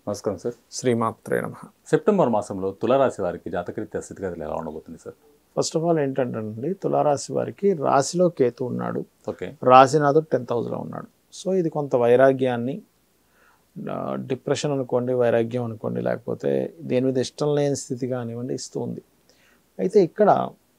నమస్కారం సార్ శ్రీమాత్రే నమ సెప్టెంబర్ మాసంలో తులారాశి వారికి జాతకరీత్యా స్థితిగతులు ఎలా ఉండబోతుంది సార్ ఫస్ట్ ఆఫ్ ఆల్ ఏంటంటే అండి తులారాశి వారికి రాశిలో కేతు ఉన్నాడు ఓకే రాశినాథుడు టెన్త్ హౌస్లో ఉన్నాడు సో ఇది కొంత వైరాగ్యాన్ని ఆ, డిప్రెషన్ అనుకోండి వైరాగ్యం అనుకోండి లేకపోతే దేని మీద ఇష్టం లేని స్థితి కానివ్వండి ఇస్తూ ఉంది అయితే ఇక్కడ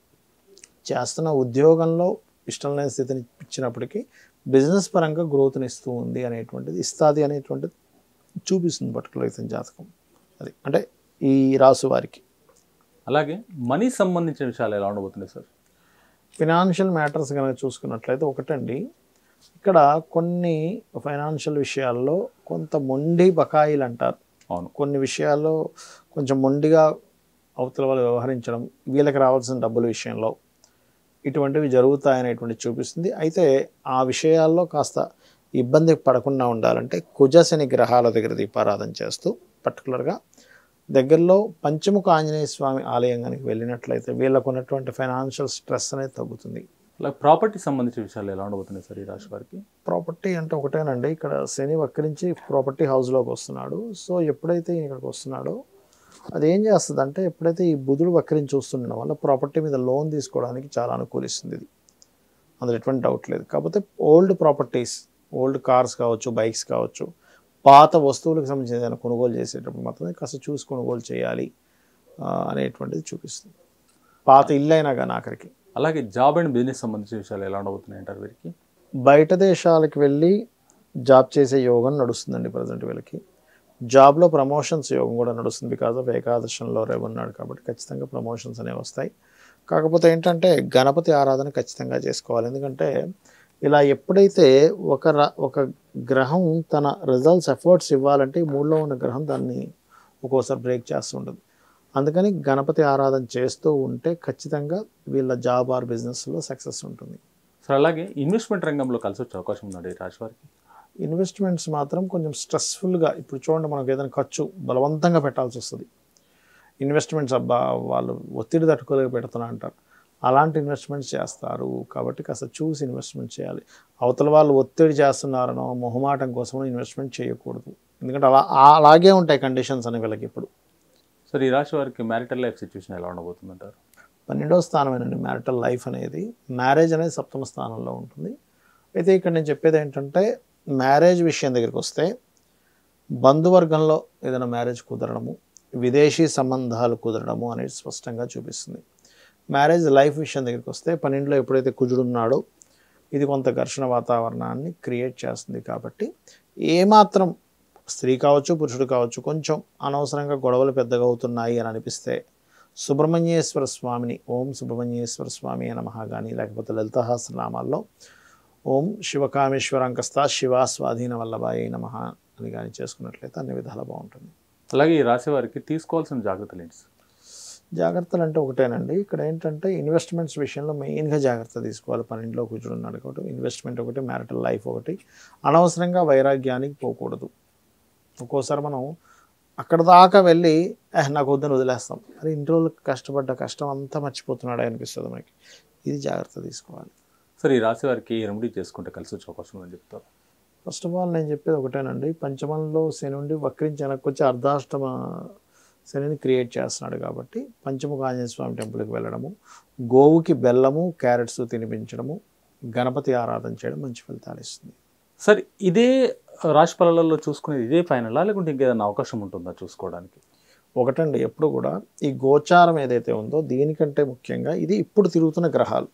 చేస్తున్న ఉద్యోగంలో ఇష్టం లేని స్థితిని ఇచ్చినప్పటికీ బిజినెస్ పరంగా గ్రోత్ని ఇస్తూ ఉంది అనేటువంటిది ఇస్తాది అనేటువంటిది చూపిస్తుంది పర్టికులర్ ఇతని జాతకం అది అంటే ఈ రాసు వారికి అలాగే మనీ సంబంధించిన విషయాలు ఎలా ఉండబోతుంది సార్ ఫినాన్షియల్ మ్యాటర్స్ కనుక చూసుకున్నట్లయితే ఒకటండి ఇక్కడ కొన్ని ఫైనాన్షియల్ విషయాల్లో కొంత మొండి బకాయిలు అంటారు అవును కొన్ని విషయాల్లో కొంచెం మొండిగా అవతల వాళ్ళు వ్యవహరించడం వీళ్ళకి రావాల్సిన డబ్బుల విషయంలో ఇటువంటివి జరుగుతాయనేటువంటి చూపిస్తుంది అయితే ఆ విషయాల్లో కాస్త ఇబ్బంది పడకుండా ఉండాలంటే కుజశని గ్రహాల దగ్గర దీపారాధన చేస్తూ పర్టికులర్గా దగ్గరలో పంచముఖ ఆంజనేయ స్వామి ఆలయం కనుక వెళ్ళినట్లయితే వీళ్ళకు ఉన్నటువంటి ఫైనాన్షియల్ స్ట్రెస్ అనేది తగ్గుతుంది అలాగే ప్రాపర్టీ సంబంధించిన విషయాలు ఎలా ఉండబోతుంది సార్ ఈ రాశి వారికి ప్రాపర్టీ అంటే ఒకటేనండి ఇక్కడ శని వక్రించి ప్రాపర్టీ హౌస్లోకి వస్తున్నాడు సో ఎప్పుడైతే ఈయన ఇక్కడికి వస్తున్నాడో అది ఏం చేస్తుంది అంటే ఎప్పుడైతే ఈ బుధుడు వక్రించి చూస్తుండడం వల్ల ప్రాపర్టీ మీద లోన్ తీసుకోవడానికి చాలా అనుకూలిస్తుంది ఇది అందులో ఎటువంటి డౌట్ లేదు కాకపోతే ఓల్డ్ ప్రాపర్టీస్ ఓల్డ్ కార్స్ కావచ్చు బైక్స్ కావచ్చు పాత వస్తువులకు సంబంధించిన ఏదైనా కొనుగోలు చేసేటప్పుడు మాత్రమే కాస్త చూసి కొనుగోలు చేయాలి ఆ, అనేటువంటిది చూపిస్తుంది పాత ఇల్లు అయినా కానీ ఆఖరికి అలాగే జాబ్ అండ్ బిజినెస్ సంబంధించిన విషయాలు ఎలా ఉండబోతున్నాయి అంటారు వీరికి బయట దేశాలకు వెళ్ళి జాబ్ చేసే యోగం నడుస్తుందండి ప్రజెంట్ వీళ్ళకి జాబ్లో ప్రమోషన్స్ యోగం కూడా నడుస్తుంది బికాజ్ ఆఫ్ ఏకాదశంలో రేపు ఉన్నాడు కాబట్టి ఖచ్చితంగా ప్రమోషన్స్ అనేవి వస్తాయి కాకపోతే ఏంటంటే గణపతి ఆరాధన ఖచ్చితంగా చేసుకోవాలి ఎందుకంటే ఇలా ఎప్పుడైతే ఒక ర- ఒక గ్రహం తన రిజల్ట్స్ ఎఫర్ట్స్ ఇవ్వాలంటే ఈ మూడులో ఉన్న గ్రహం దాన్ని ఒక్కోసారి బ్రేక్ చేస్తుంటుంది అందుకని గణపతి ఆరాధన చేస్తూ ఉంటే ఖచ్చితంగా వీళ్ళ జాబ్ ఆర్ బిజినెస్లో సక్సెస్ ఉంటుంది సార్ అలాగే ఇన్వెస్ట్మెంట్ రంగంలో కలిసి వచ్చే అవకాశం ఉందండి ఈ రాశి వారికి ఇన్వెస్ట్మెంట్స్ మాత్రం కొంచెం స్ట్రెస్ఫుల్గా ఇప్పుడు చూడండి మనకు ఏదైనా ఖర్చు బలవంతంగా పెట్టాల్సి వస్తుంది ఇన్వెస్ట్మెంట్స్ అబ్బా వాళ్ళు ఒత్తిడి తట్టుకోలేక పెడుతున్నా అంటారు అలాంటి ఇన్వెస్ట్మెంట్స్ చేస్తారు కాబట్టి కాస్త చూసి ఇన్వెస్ట్మెంట్ చేయాలి అవతల వాళ్ళు ఒత్తిడి చేస్తున్నారనో మొహమాటం కోసం ఇన్వెస్ట్మెంట్ చేయకూడదు ఎందుకంటే అలా అలాగే ఉంటాయి కండిషన్స్ అని వీళ్ళకి ఇప్పుడు సార్ ఈ రాశి వారికి మ్యారిటల్ లైఫ్ సిచ్యువేషన్ ఎలా ఉండబోతుంది అంటారు పన్నెండవ స్థానమేనండి మ్యారిటల్ లైఫ్ అనేది మ్యారేజ్ అనేది సప్తమ స్థానంలో ఉంటుంది అయితే ఇక్కడ నేను చెప్పేది ఏంటంటే మ్యారేజ్ విషయం దగ్గరికి వస్తే బంధువర్గంలో ఏదైనా మ్యారేజ్ కుదరడము విదేశీ సంబంధాలు కుదరడము అనేది స్పష్టంగా చూపిస్తుంది మ్యారేజ్ లైఫ్ విషయం దగ్గరికి వస్తే పన్నెండులో ఎప్పుడైతే కుజుడున్నాడో ఇది కొంత ఘర్షణ వాతావరణాన్ని క్రియేట్ చేస్తుంది కాబట్టి ఏమాత్రం స్త్రీ కావచ్చు పురుషుడు కావచ్చు కొంచెం అనవసరంగా గొడవలు పెద్దగా అవుతున్నాయి అని అనిపిస్తే సుబ్రహ్మణ్యేశ్వర స్వామిని ఓం సుబ్రహ్మణ్యేశ్వర స్వామి నమః కానీ లేకపోతే లలితహాసనామాల్లో ఓం శివకామేశ్వర అంకస్త శివ స్వాధీన వల్లభాయ నమః అని కానీ చేసుకున్నట్లయితే అన్ని విధాలా బాగుంటుంది అలాగే ఈ రాశి వారికి తీసుకోవాల్సిన జాగ్రత్తలు ఏంటి సార్ జాగ్రత్తలు అంటే ఒకటేనండి ఇక్కడ ఏంటంటే ఇన్వెస్ట్మెంట్స్ విషయంలో మెయిన్గా జాగ్రత్త తీసుకోవాలి పన్నెండులో కూర్చున్నాడు కాబట్టి ఇన్వెస్ట్మెంట్ ఒకటి మ్యారిటల్ లైఫ్ ఒకటి అనవసరంగా వైరాగ్యానికి పోకూడదు ఒక్కోసారి మనం అక్కడ దాకా వెళ్ళి "ఏహ్, నాకు వద్దని వదిలేస్తాం అది ఇన్ని రోజులు కష్టపడ్డ కష్టం అంతా మర్చిపోతున్నాడే అనిపిస్తుంది మనకి ఇది జాగ్రత్త తీసుకోవాలి సార్ ఈ రాశి వారికి రెమెడీ చేసుకుంటే కలిసి వచ్చే అవకాశం ఉందని చెప్తారు ఫస్ట్ ఆఫ్ ఆల్ నేను చెప్పేది ఒకటేనండి పంచమంలో శని నుండి వక్రించి వెనక్కి వచ్చి అర్ధాష్టమ శనిని క్రియేట్ చేస్తున్నాడు కాబట్టి పంచముఖ ఆంజనేయ స్వామి టెంపుల్కి వెళ్ళడము గోవుకి బెల్లము క్యారెట్స్ తినిపించడము గణపతి ఆరాధన చేయడం మంచి ఫలితాలు ఇస్తుంది సార్ ఇదే రాశి ఫలాలలో చూసుకునేది ఇదే ఫైనలా లేకుంటే ఇంకేదైనా అవకాశం ఉంటుందా చూసుకోవడానికి ఒకటండి ఎప్పుడు కూడా ఈ గోచారం ఏదైతే ఉందో దీనికంటే ముఖ్యంగా ఇది ఇప్పుడు తిరుగుతున్న గ్రహాలు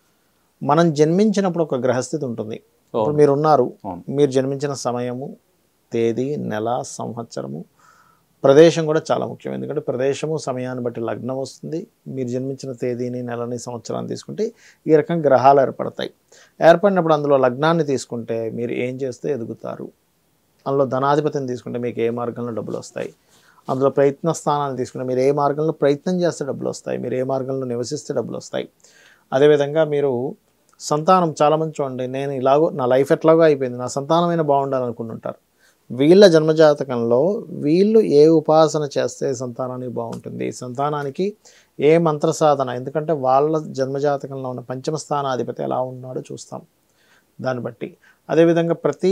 మనం జన్మించినప్పుడు ఒక గ్రహస్థితి ఉంటుంది ఇప్పుడు మీరు ఉన్నారు అవును. మీరు జన్మించిన సమయము తేదీ నెల సంవత్సరము ప్రదేశం కూడా చాలా ముఖ్యం ఎందుకంటే ప్రదేశము సమయాన్ని బట్టి లగ్నం వస్తుంది మీరు జన్మించిన తేదీని నెలని సంవత్సరాన్ని తీసుకుంటే ఈ రకం గ్రహాలు ఏర్పడతాయి ఏర్పడినప్పుడు అందులో లగ్నాన్ని తీసుకుంటే మీరు ఏం చేస్తే ఎదుగుతారు అందులో ధనాధిపతిని తీసుకుంటే మీకు ఏ మార్గంలో డబ్బులు వస్తాయి అందులో ప్రయత్న స్థానాన్ని తీసుకుంటే మీరు ఏ మార్గంలో ప్రయత్నం చేస్తే డబ్బులు వస్తాయి మీరు ఏ మార్గంలో నివసిస్తే డబ్బులు వస్తాయి అదేవిధంగా మీరు సంతానం చాలామంది చూడండి నేను ఇలాగో నా లైఫ్ ఎట్లాగో అయిపోయింది నా సంతానమైన బాగుండాలనుకుంటుంటారు వీళ్ళ జన్మజాతకంలో వీళ్ళు ఏ ఉపాసన చేస్తే సంతానానికి బాగుంటుంది సంతానానికి ఏ మంత్ర సాధన ఎందుకంటే వాళ్ళ జన్మజాతకంలో ఉన్న పంచమ స్థానాధిపతి ఎలా ఉన్నాడో చూస్తాం దాన్ని బట్టి అదేవిధంగా ప్రతి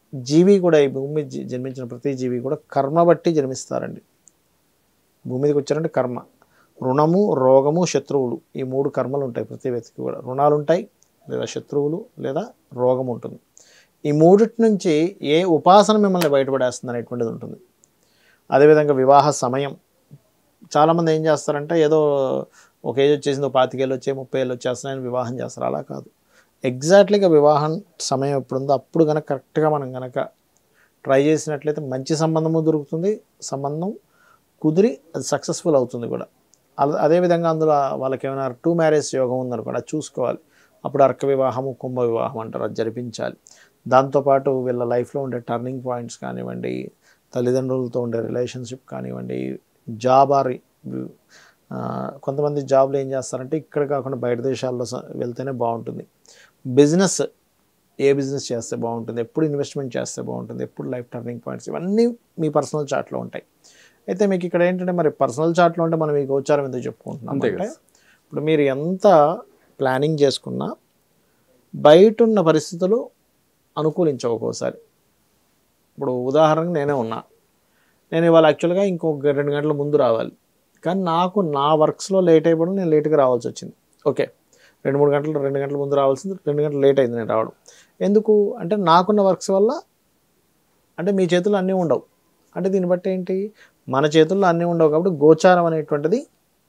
జీవి కూడా ఈ భూమి మీద జ- జన్మించిన ప్రతి జీవి కూడా కర్మ బట్టి జన్మిస్తారండి భూమి మీదకి వచ్చారంటే కర్మ రుణము రోగము శత్రువులు ఈ మూడు కర్మలు ఉంటాయి ప్రతి వ్యక్తికి కూడా రుణాలు ఉంటాయి లేదా శత్రువులు లేదా రోగం ఉంటుంది ఈ మూడిటి నుంచి ఏ ఉపాసన మిమ్మల్ని బయటపడేస్తుంది అనేటువంటిది ఉంటుంది అదేవిధంగా వివాహ సమయం చాలామంది ఏం చేస్తారంటే ఏదో ఒక ఏజ్ వచ్చేసింది ఒక పాతికేళ్ళు వచ్చే ముప్పై ఏళ్ళు వచ్చేస్తున్నాయని వివాహం చేస్తారు అలా కాదు ఎగ్జాక్ట్లీగా వివాహం సమయం ఎప్పుడుందో అప్పుడు కనుక కరెక్ట్గా మనం కనుక ట్రై చేసినట్లయితే మంచి సంబంధము దొరుకుతుంది సంబంధం కుదిరి అది సక్సెస్ఫుల్ అవుతుంది కూడా అల- అదేవిధంగా అందులో వాళ్ళకి ఏమైనా టూ మ్యారేజ్ యోగం ఉందనుకోండి అది చూసుకోవాలి అప్పుడు అర్క వివాహము కుంభ వివాహం అంటారు అది జరిపించాలి దాంతోపాటు వీళ్ళ లైఫ్లో ఉండే టర్నింగ్ పాయింట్స్ కానివ్వండి తల్లిదండ్రులతో ఉండే రిలేషన్షిప్ కానివ్వండి జాబ్ ఆర్ ఆ, కొంతమంది జాబ్లు ఏం చేస్తారంటే ఇక్కడ కాకుండా బయట దేశాల్లో స- వెళ్తేనే బాగుంటుంది బిజినెస్ ఏ బిజినెస్ చేస్తే బాగుంటుంది ఎప్పుడు ఇన్వెస్ట్మెంట్ చేస్తే బాగుంటుంది ఎప్పుడు లైఫ్ టర్నింగ్ పాయింట్స్ ఇవన్నీ మీ పర్సనల్ చార్ట్లో ఉంటాయి అయితే మీకు ఇక్కడ ఏంటంటే మరి పర్సనల్ చార్ట్లో ఉంటే మనం ఈ గోచారం ఎందుకు చెప్పుకుంటున్నాం అంతే అంటే కదా. ఇప్పుడు మీరు ఎంత ప్లానింగ్ చేసుకున్నా బయట ఉన్న పరిస్థితులు అనుకూలించవు ఒక్కోసారి ఇప్పుడు ఉదాహరణకు నేనే ఉన్నా నేను ఇవాళ యాక్చువల్గా ఇంకొక రెండు గంటల ముందు రావాలి కానీ నాకు నా వర్క్స్లో లేట్ అయిపోవడం నేను లేట్గా రావాల్సి వచ్చింది ఓకే రెండు మూడు గంటలు రెండు గంటల ముందు రావాల్సింది రెండు గంటలు లేట్ అయింది నేను రావడం ఎందుకు అంటే నాకున్న వర్క్స్ వల్ల అంటే మీ చేతుల్లో అన్నీ ఉండవు అంటే దీన్ని బట్టి ఏంటి మన చేతుల్లో అన్నీ ఉండవు కాబట్టి గోచారం అనేటువంటిది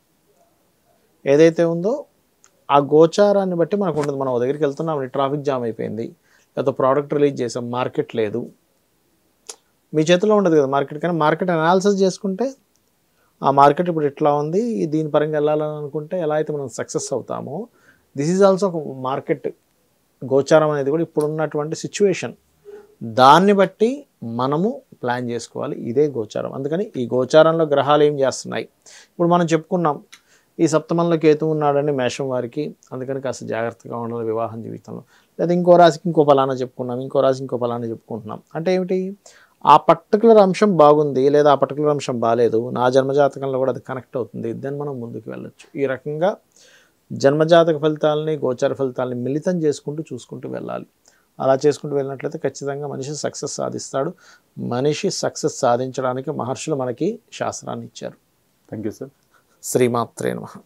ఏదైతే ఉందో ఆ గోచారాన్ని బట్టి మనకు ఉంటుంది మనం ఓ దగ్గరికి వెళ్తున్నాం ట్రాఫిక్ జామ్ అయిపోయింది లేకపోతే ప్రోడక్ట్ రిలీజ్ చేసాం మార్కెట్ లేదు మీ చేతిలో ఉండదు కదా మార్కెట్ కానీ మార్కెట్ అనాలిసిస్ చేసుకుంటే ఆ మార్కెట్ ఇప్పుడు ఇట్లా ఉంది దీని పరంగా వెళ్ళాలని అనుకుంటే ఎలా అయితే మనం సక్సెస్ అవుతామో దిస్ ఈజ్ ఆల్సో ఒక మార్కెట్ గోచారం అనేది కూడా ఇప్పుడు ఉన్నటువంటి సిచ్యువేషన్ దాన్ని బట్టి మనము ప్లాన్ చేసుకోవాలి ఇదే గోచారం అందుకని ఈ గోచారంలో గ్రహాలు ఏం చేస్తున్నాయి ఇప్పుడు మనం చెప్పుకున్నాం ఈ సప్తమంలో కేతు ఉన్నాడని మేషం వారికి అందుకని కాస్త జాగ్రత్తగా ఉండాలి వివాహం జీవితంలో లేదా ఇంకో రాశికి ఇంకో ఫలానా చెప్పుకున్నాం ఇంకో రాశి ఇంకో ఫలానా చెప్పుకుంటున్నాం అంటే ఏమిటి ఆ పర్టికులర్ అంశం బాగుంది లేదా ఆ పర్టికులర్ అంశం బాగాలేదు నా జన్మజాతకంలో కూడా అది కనెక్ట్ అవుతుంది దెన్ మనం ముందుకు వెళ్ళొచ్చు ఈ రకంగా జన్మజాతక ఫలితాలని గోచార ఫలితాలని మిళితం చేసుకుంటూ చూసుకుంటూ వెళ్ళాలి అలా చేసుకుంటూ వెళ్ళినట్లయితే ఖచ్చితంగా మనిషి సక్సెస్ సాధిస్తాడు మనిషి సక్సెస్ సాధించడానికి మహర్షులు మనకి శాస్త్రాన్ని ఇచ్చారు థ్యాంక్ యూ సార్ శ్రీమాత్రే నమః